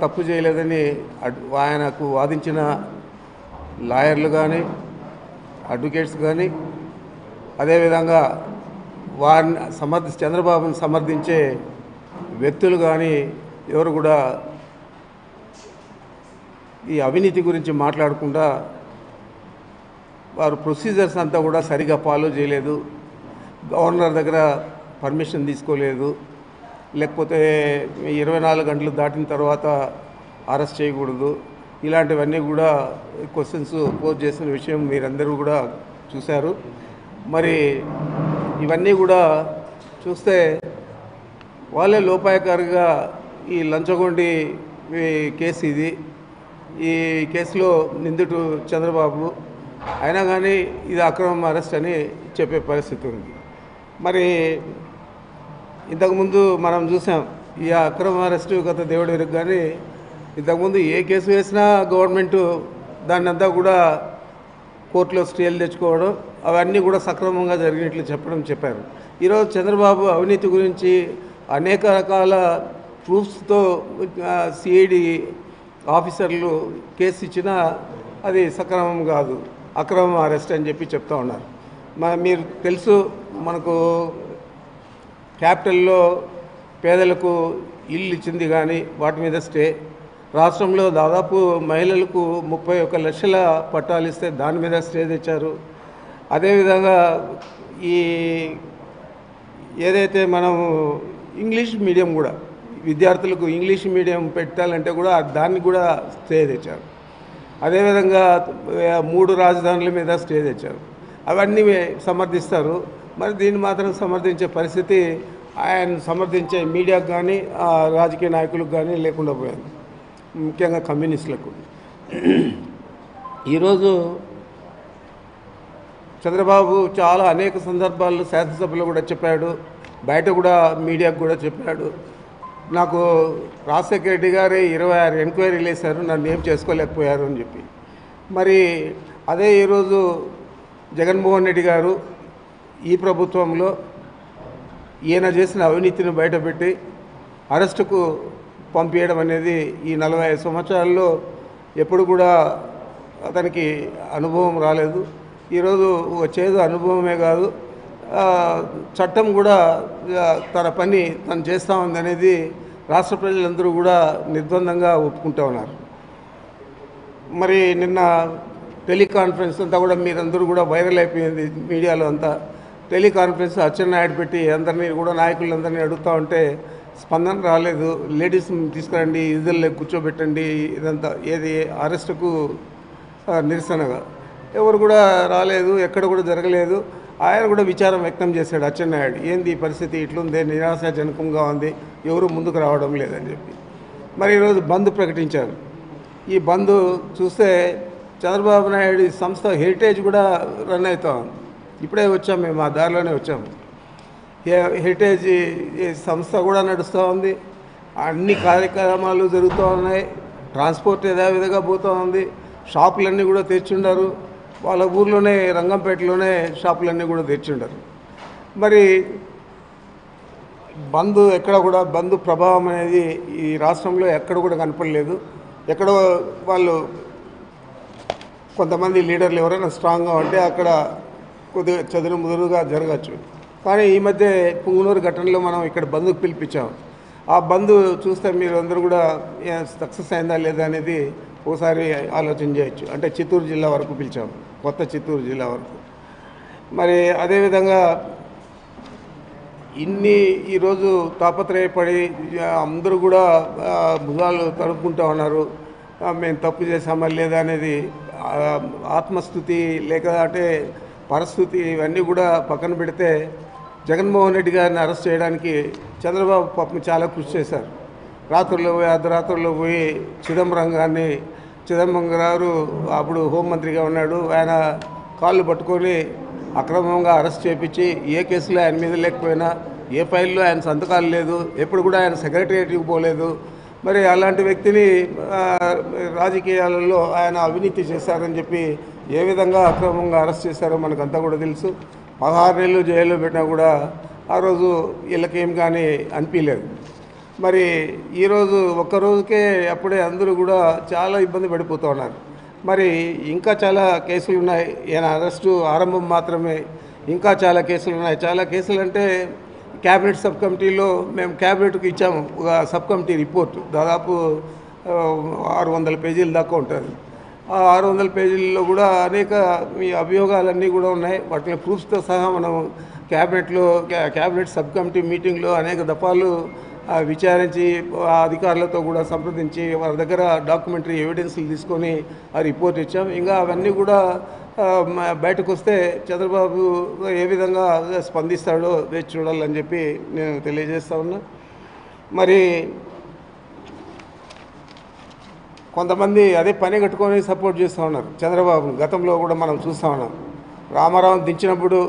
తప్పు చేయలేదని అడ్- ఆయనకు వాదించిన లాయర్లు కానీ అడ్వకేట్స్ కానీ అదేవిధంగా వారిని సమర్థి చంద్రబాబుని సమర్థించే వ్యక్తులు కానీ ఎవరు కూడా ఈ అవినీతి గురించి మాట్లాడకుండా వారు ప్రొసీజర్స్ అంతా కూడా సరిగా ఫాలో చేయలేదు గవర్నర్ దగ్గర పర్మిషన్ తీసుకోలేదు లేకపోతే ఇరవై నాలుగు గంటలు దాటిన తర్వాత అరెస్ట్ చేయకూడదు ఇలాంటివన్నీ కూడా క్వశ్చన్స్ పోజ్ చేసిన విషయం మీరందరూ కూడా చూశారు మరి ఇవన్నీ కూడా చూస్తే వాళ్ళే లోపాయకారిగా ఈ లంచగొండి ఈ కేసు ఇది ఈ కేసులో నిందితుడు చంద్రబాబు అయినా కానీ ఇది అక్రమం అరెస్ట్ అని చెప్పే పరిస్థితి ఉంది మరి ఇంతకుముందు మనం చూసాం ఈ అక్రమ అరెస్టు గత దేవుడి వరకు కానీ ఇంతకుముందు ఏ కేసు వేసినా గవర్నమెంట్ దాన్ని అంతా కూడా కోర్టులో స్టేలు తెచ్చుకోవడం అవన్నీ కూడా సక్రమంగా జరిగినట్లు చెప్పడం చెప్పారు ఈరోజు చంద్రబాబు అవినీతి గురించి అనేక రకాల ప్రూఫ్స్తో సిఐడి ఆఫీసర్లు కేసు ఇచ్చినా అది సక్రమం కాదు అక్రమం అరెస్ట్ అని చెప్పి చెప్తా ఉన్నారు మా మీరు తెలుసు మనకు క్యాపిటల్లో పేదలకు ఇల్లు ఇచ్చింది కానీ వాటి మీద స్టే రాష్ట్రంలో దాదాపు మహిళలకు ముప్పై ఒక్క లక్షల పట్టాలు ఇస్తే దాని మీద స్టే తెచ్చారు అదేవిధంగా ఈ ఏదైతే మనం ఇంగ్లీష్ మీడియం కూడా విద్యార్థులకు ఇంగ్లీష్ మీడియం పెట్టాలంటే కూడా దాన్ని కూడా స్టే తెచ్చారు అదేవిధంగా ఆ, మూడు రాజధానుల మీద స్టే తెచ్చారు అవన్నీ సమర్థిస్తారు మరి దీన్ని మాత్రం సమర్థించే పరిస్థితి ఆయన సమర్థించే మీడియాకు కానీ ఆ రాజకీయ నాయకులకు కానీ లేకుండా పోయింది ముఖ్యంగా కమ్యూనిస్టులకు ఈరోజు చంద్రబాబు చాలా అనేక సందర్భాల్లో శాసనసభలో కూడా చెప్పాడు బయట కూడా మీడియాకు కూడా చెప్పాడు నాకు రాజశేఖర రెడ్డి గారే ఇరవై ఆరు ఎంక్వైరీలు వేశారు నన్ను ఏం చేసుకోలేకపోయారు అని చెప్పి మరి అదే ఈరోజు జగన్మోహన్ రెడ్డి గారు ఈ ప్రభుత్వంలో ఈయన చేసిన అవినీతిని బయటపెట్టి అరెస్టుకు పంపించడం అనేది ఈ నలభై ఐదు సంవత్సరాల్లో ఎప్పుడు కూడా అతనికి అనుభవం రాలేదు ఈరోజు వచ్చేది అనుభవమే కాదు ఆ, చట్టం కూడా ఆ, తన పని తను చేస్తూ ఉంది అనేది రాష్ట్ర ప్రజలందరూ కూడా నిర్ద్వందంగా ఒప్పుకుంటూ ఉన్నారు మరి నిన్న టెలికాన్ఫరెన్స్ అంతా కూడా మీరందరూ కూడా వైరల్ అయిపోయింది మీడియాలో అంతా టెలికాన్ఫరెన్స్ అచ్చెన్నాయుడు పెట్టి అందరినీ కూడా నాయకులందరినీ అడుగుతూ ఉంటే స్పందన రాలేదు లేడీస్ తీసుకురండి ఇద్దరు కూర్చోబెట్టండి ఇదంతా ఏది అరెస్టుకు ఆ, నిరసనగా ఎవరు కూడా రాలేదు ఎక్కడ కూడా జరగలేదు ఆయన కూడా విచారం వ్యక్తం చేశాడు అచ్చెన్నాయుడు ఏంది ఈ పరిస్థితి ఇట్లుంది నిరాశాజనకంగా ఉంది ఎవరు ముందుకు రావడం లేదని చెప్పి మరి ఈరోజు బంద్ ప్రకటించారు ఈ బంద్ చూస్తే చంద్రబాబు నాయుడు ఈ సంస్థ హెరిటేజ్ కూడా రన్ అవుతా ఉంది ఇప్పుడే వచ్చాం మేము ఆ దారిలోనే వచ్చాము హె- హెరిటేజ్ ఈ- ఈ సంస్థ కూడా నడుస్తూ ఉంది అన్ని కార్యక్రమాలు జరుగుతూ ఉన్నాయి ట్రాన్స్పోర్ట్ యథావిధిగా పోతూ ఉంది షాపులన్నీ కూడా తెచ్చిండారు వాళ్ళ ఊర్లోనే రంగంపేటలోనే షాపులన్నీ కూడా తెచ్చిండారు మరి బంద్ ఎక్కడ కూడా బంద్ ప్రభావం అనేది ఈ రాష్ట్రంలో ఎక్కడ కూడా కనపడలేదు ఎక్కడో వాళ్ళు కొంతమంది లీడర్లు ఎవరైనా స్ట్రాంగ్గా ఉంటే అక్కడ కొద్దిగా చదురు ముదురుగా జరగచ్చు కానీ ఈ మధ్య పుంగునూరు ఘటనలో మనం ఇక్కడ బంద్కు పిలిపించాం ఆ బంద్ చూస్తే మీరు అందరూ కూడా సక్సెస్ అయిందా లేదా అనేది ఒకసారి ఆలోచన చేయొచ్చు అంటే చిత్తూరు జిల్లా వరకు పిలిచాం కొత్త చిత్తూరు జిల్లా వరకు మరి అదేవిధంగా ఇన్ని ఈరోజు తాపత్రయపడి ఆ, అందరూ కూడా ఆ, భుజాలు తడుపుకుంటూ ఉన్నారు ఆ, మేము తప్పు చేసామా లేదా అనేది ఆ, ఆత్మస్థుతి లేక అంటే పరిస్థితి ఇవన్నీ కూడా పక్కన పెడితే జగన్మోహన్ రెడ్డి గారిని అరెస్ట్ చేయడానికి చంద్రబాబు పాపం చాలా కృషి చేశారు రాత్రుల్లో పోయి అర్ధరాత్రుల్లో పోయి చిదంబరం గారిని చిదంబరం గారు అప్పుడు హోంమంత్రిగా ఉన్నాడు ఆయన కాళ్ళు పట్టుకొని అక్రమంగా అరెస్ట్ చేపించి ఏ కేసులో ఆయన మీద లేకపోయినా ఏ ఫైల్లో ఆయన సంతకాలు లేదు ఎప్పుడు కూడా ఆయన సెక్రటరియట్కి పోలేదు మరి అలాంటి వ్యక్తిని ఆ, రాజకీయాలలో ఆయన అవినీతి చేశారని చెప్పి ఏ విధంగా అక్రమంగా అరెస్ట్ చేశారో మనకంతా కూడా తెలుసు పదహారు నెలలు జైల్లో పెట్టినా కూడా ఆ రోజు వీళ్ళకేం కానీ అనిపించలేదు మరి ఈరోజు ఒక్క రోజుకే అప్పుడే అందరూ కూడా చాలా ఇబ్బంది పడిపోతూ ఉన్నారు మరి ఇంకా చాలా కేసులు ఉన్నాయి ఈయన అరెస్టు ఆరంభం మాత్రమే ఇంకా చాలా కేసులు ఉన్నాయి చాలా కేసులు అంటే క్యాబినెట్ సబ్ కమిటీలో మేము క్యాబినెట్కి ఇచ్చాము ఒక సబ్ కమిటీ రిపోర్ట్ దాదాపు ఆ, ఆరు వందల పేజీల దాకా ఉంటుంది ఆ ఆరు వందల పేజీల్లో కూడా అనేక ఈ అభియోగాలన్నీ కూడా ఉన్నాయి వాటిని ప్రూఫ్స్తో సహా మనం క్యాబినెట్లో క్యా- క్యాబినెట్ సబ్ కమిటీ మీటింగ్లో అనేక దఫాలు ఆ, విచారించి ఆ అధికారులతో కూడా సంప్రదించి వారి దగ్గర డాక్యుమెంటరీ ఎవిడెన్స్లు తీసుకొని ఆ రిపోర్ట్ ఇచ్చాం ఇంకా అవన్నీ కూడా ఆ, మ- బయటకు వస్తే చంద్రబాబు ఏ విధంగా స్పందిస్తాడో వేచి చూడాలని చెప్పి నేను తెలియజేస్తా ఉన్నా మరి కొంతమంది అదే పని కట్టుకొని సపోర్ట్ చేస్తూ ఉన్నారు చంద్రబాబు గతంలో కూడా మనం చూస్తూ ఉన్నాం రామారావు దించినప్పుడు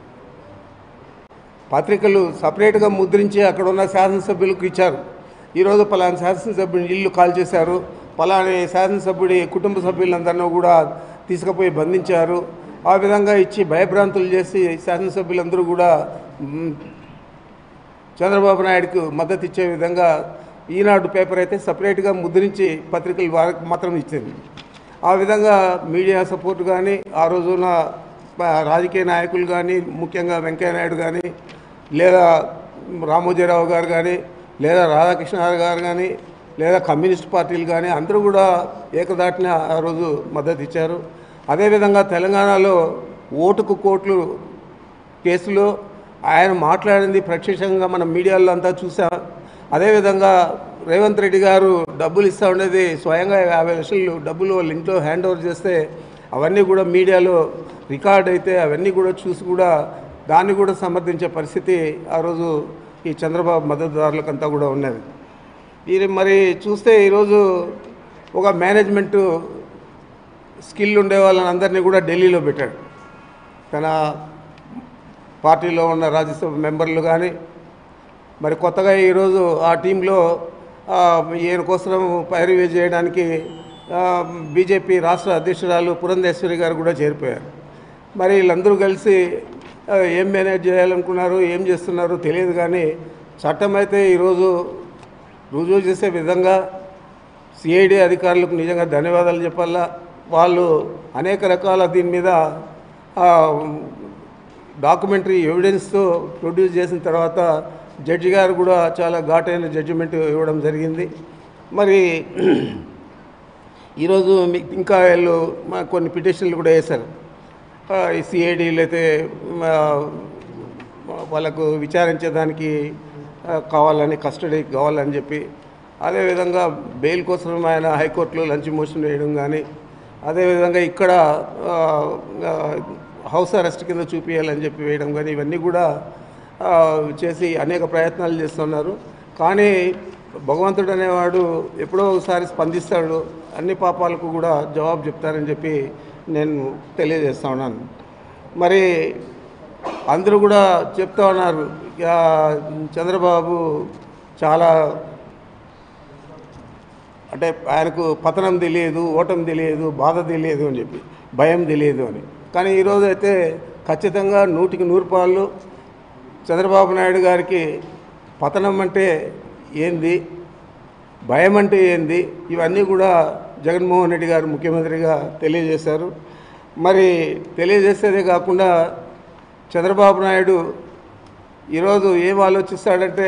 పత్రికలు సపరేట్గా ముద్రించి అక్కడ ఉన్న శాసనసభ్యులకు ఇచ్చారు ఈరోజు పలానా శాసనసభ్యుని ఇల్లు కాల్ చేశారు పలాని శాసనసభ్యుడి కుటుంబ సభ్యులందరినీ కూడా తీసుకుపోయి బంధించారు ఆ విధంగా ఇచ్చి భయభ్రాంతులు చేసి శాసనసభ్యులందరూ కూడా మ్, చంద్రబాబు నాయుడుకు మద్దతు ఇచ్చే విధంగా ఈనాడు పేపర్ అయితే సపరేట్గా ముద్రించి పత్రికలు వారికి మాత్రం ఇచ్చింది ఆ విధంగా మీడియా సపోర్ట్ కానీ ఆ రోజున ప- రాజకీయ నాయకులు కానీ ముఖ్యంగా వెంకయ్య నాయుడు కానీ లేదా రామోజీరావు గారు కానీ లేదా రాధాకృష్ణ గారు కానీ లేదా కమ్యూనిస్ట్ పార్టీలు కానీ అందరూ కూడా ఏకదాటిన ఆ రోజు మద్దతు ఇచ్చారు అదేవిధంగా తెలంగాణలో ఓటుకు కోట్లు కేసులో ఆయన మాట్లాడింది ప్రత్యక్షంగా మనం మీడియాలో అంతా చూసాం అదేవిధంగా రేవంత్ రెడ్డి గారు డబ్బులు ఇస్తూ ఉండేది స్వయంగా యాభై లక్షలు డబ్బులు వాళ్ళ ఇంట్లో హ్యాండ్ ఓవర్ చేస్తే అవన్నీ కూడా మీడియాలో రికార్డ్ అయితే అవన్నీ కూడా చూసి కూడా దాన్ని కూడా సమర్థించే పరిస్థితి ఆ రోజు ఈ చంద్రబాబు మద్దతుదారులకంతా కూడా ఉన్నది ఇది మరి చూస్తే ఈరోజు ఒక మేనేజ్మెంటు స్కిల్ ఉండే వాళ్ళని అందరినీ కూడా ఢిల్లీలో పెట్టాడు తన పార్టీలో ఉన్న రాజ్యసభ మెంబర్లు కానీ మరి కొత్తగా ఈరోజు ఆ టీంలో ఆ, ఈయన కోసం పైరవీ చేయడానికి ఆ, బీజేపీ రాష్ట్ర అధ్యక్షురాలు పురంధేశ్వరి గారు కూడా చేరిపోయారు మరి వీళ్ళందరూ కలిసి ఆ, ఏం మేనేజ్ చేయాలనుకున్నారు ఏం చేస్తున్నారు తెలియదు కానీ చట్టం అయితే ఈరోజు రుజువు చేసే విధంగా సిఐడి అధికారులకు నిజంగా ధన్యవాదాలు చెప్పాలా వాళ్ళు అనేక రకాల దీని మీద ఆ, డాక్యుమెంటరీ ఎవిడెన్స్తో ప్రొడ్యూస్ చేసిన తర్వాత జడ్జి గారు కూడా చాలా ఘాటైన జడ్జిమెంట్ ఇవ్వడం జరిగింది మరి ఈరోజు మీకు ఇంకా వీళ్ళు మా కొన్ని పిటిషన్లు కూడా వేశారు ఈ సిఐడీలు అయితే ఆ, వాళ్ళకు విచారించేదానికి ఆ, కావాలని కస్టడీ కావాలని చెప్పి అదేవిధంగా బెయిల్ కోసం ఆయన హైకోర్టులో లంచ్ మోషన్ వేయడం కానీ అదేవిధంగా ఇక్కడ ఆ, ఆ, హౌస్ అరెస్ట్ కింద చూపించాలని చెప్పి వేయడం కానీ ఇవన్నీ కూడా ఆ, చేసి అనేక ప్రయత్నాలు చేస్తున్నారు కానీ భగవంతుడు అనేవాడు ఎప్పుడో ఒకసారి స్పందిస్తాడు అన్ని పాపాలకు కూడా జవాబు చెప్తారని చెప్పి నేను తెలియజేస్తా ఉన్నాను మరి అందరూ కూడా చెప్తా ఉన్నారు ఇక చంద్రబాబు చాలా అంటే ఆయనకు పతనం తెలియదు ఓటం తెలియదు బాధ తెలియదు అని చెప్పి భయం తెలియదు అని కానీ ఈరోజు అయితే ఖచ్చితంగా నూటికి నూరు పాళ్ళు చంద్రబాబు నాయుడు గారికి పతనం అంటే ఏంది భయం అంటే ఏంది ఇవన్నీ కూడా జగన్మోహన్ రెడ్డి గారు ముఖ్యమంత్రిగా తెలియజేశారు మరి తెలియజేసేదే కాకుండా చంద్రబాబు నాయుడు ఈరోజు ఏం ఆలోచిస్తాడంటే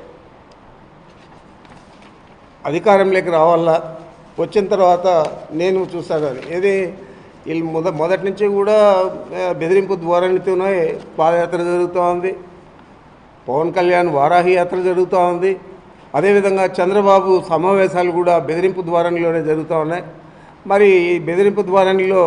అధికారంలోకి రావాలా వచ్చిన తర్వాత నేను చూస్తాను అని ఏది వీళ్ళు మొద మొదటి నుంచి కూడా ఆ, బెదిరింపు ధోరణితోనే పాదయాత్ర జరుగుతూ ఉంది పవన్ కళ్యాణ్ వారాహి యాత్ర జరుగుతూ ఉంది అదేవిధంగా చంద్రబాబు సమావేశాలు కూడా బెదిరింపు ద్వారంలోనే జరుగుతూ ఉన్నాయి మరి ఈ బెదిరింపు ద్వారంలో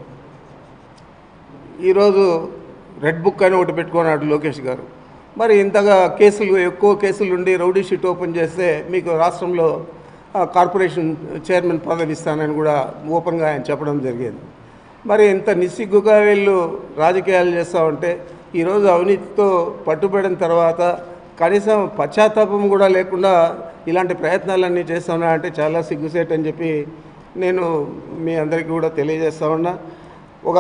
ఈరోజు రెడ్ బుక్ అని ఒకటి పెట్టుకున్నాడు లోకేష్ గారు మరి ఇంతగా కేసులు ఎక్కువ కేసులు ఉండి రౌడీ షీట్ ఓపెన్ చేస్తే మీకు రాష్ట్రంలో ఆ, కార్పొరేషన్ చైర్మన్ పదవి ఇస్తానని కూడా ఓపెన్గా ఆయన చెప్పడం జరిగింది మరి ఇంత నిస్సిగ్గుగా వీళ్ళు రాజకీయాలు చేస్తూ ఉంటే ఈరోజు అవినీతితో పట్టుబడిన తర్వాత కనీసం పశ్చాత్తాపం కూడా లేకుండా ఇలాంటి ప్రయత్నాలన్నీ చేస్తున్నా అంటే చాలా సిగ్గుసేట్ అని చెప్పి నేను మీ అందరికీ కూడా తెలియజేస్తా ఉన్నా ఒక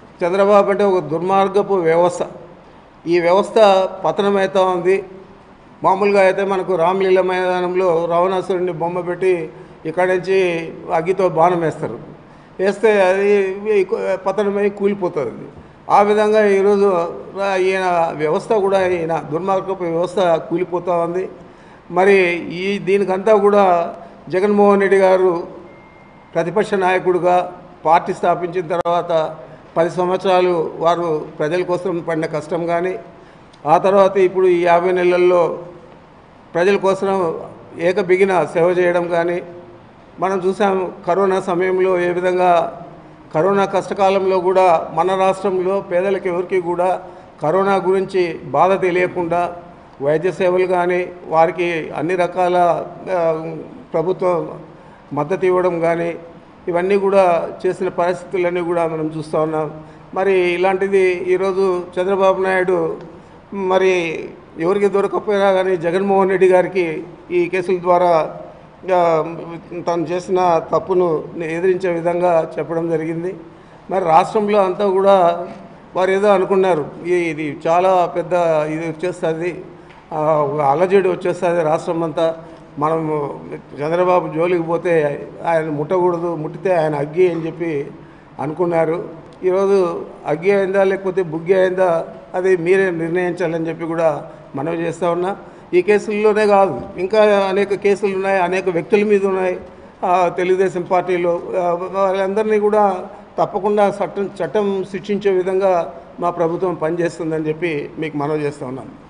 చంద్రబాబు అంటే ఒక దుర్మార్గపు వ్యవస్థ ఈ వ్యవస్థ పతనమవుతా ఉంది మామూలుగా అయితే మనకు రామలీల మైదానంలో రావణాసురుడిని బొమ్మ పెట్టి ఇక్కడి నుంచి అగ్గితో బాణం వేస్తారు వేస్తే అది పతనమై కూలిపోతుంది ఆ విధంగా ఈరోజు రా- ఈయన వ్యవస్థ కూడా ఈయన దుర్మార్గపు వ్యవస్థ కూలిపోతూ ఉంది మరి ఈ దీనికంతా కూడా జగన్మోహన్ రెడ్డి గారు ప్రతిపక్ష నాయకుడిగా పార్టీ స్థాపించిన తర్వాత పది సంవత్సరాలు వారు ప్రజల కోసం పడిన కష్టం కానీ ఆ తర్వాత ఇప్పుడు ఈ యాభై నెలల్లో ప్రజల కోసం ఏకబిగిన సేవ చేయడం కానీ మనం చూసాం కరోనా సమయంలో ఏ విధంగా కరోనా కష్టకాలంలో కూడా మన రాష్ట్రంలో పేదలకు ఎవరికి కూడా కరోనా గురించి బాధ తెలియకుండా వైద్య సేవలు కానీ వారికి అన్ని రకాల ఆ, ప్రభుత్వం మద్దతు ఇవ్వడం కానీ ఇవన్నీ కూడా చేసిన పరిస్థితులన్నీ కూడా మనం చూస్తూ ఉన్నాం మరి ఇలాంటిది ఈరోజు చంద్రబాబు నాయుడు మరి ఎవరికి దొరకపోయినా కానీ జగన్మోహన్ రెడ్డి గారికి ఈ కేసుల ద్వారా ఆ, తను చేసిన తప్పును ఎదిరించే విధంగా చెప్పడం జరిగింది మరి రాష్ట్రంలో అంతా కూడా వారు ఏదో అనుకున్నారు ఈ- ఇది చాలా పెద్ద ఇది వచ్చేస్తుంది ఆ, ఒక అలజడి వచ్చేస్తుంది రాష్ట్రం అంతా మనం చంద్రబాబు జోలికి పోతే ఆయన ముట్టకూడదు ముట్టితే ఆయన అగ్గి అని చెప్పి అనుకున్నారు ఈరోజు అగ్గి అయిందా లేకపోతే బుగ్గి అయిందా అది మీరే నిర్ణయించాలని చెప్పి కూడా మనవి చేస్తూ ఉన్నా ఈ కేసుల్లోనే కాదు ఇంకా అనేక కేసులు ఉన్నాయి అనేక వ్యక్తుల మీద ఉన్నాయి ఆ, తెలుగుదేశం పార్టీలో ఆ, వాళ్ళందరినీ కూడా తప్పకుండా చట్టం చట్టం శిక్షించే విధంగా మా ప్రభుత్వం పనిచేస్తుందని చెప్పి మీకు మనవి చేస్తూ ఉన్నాను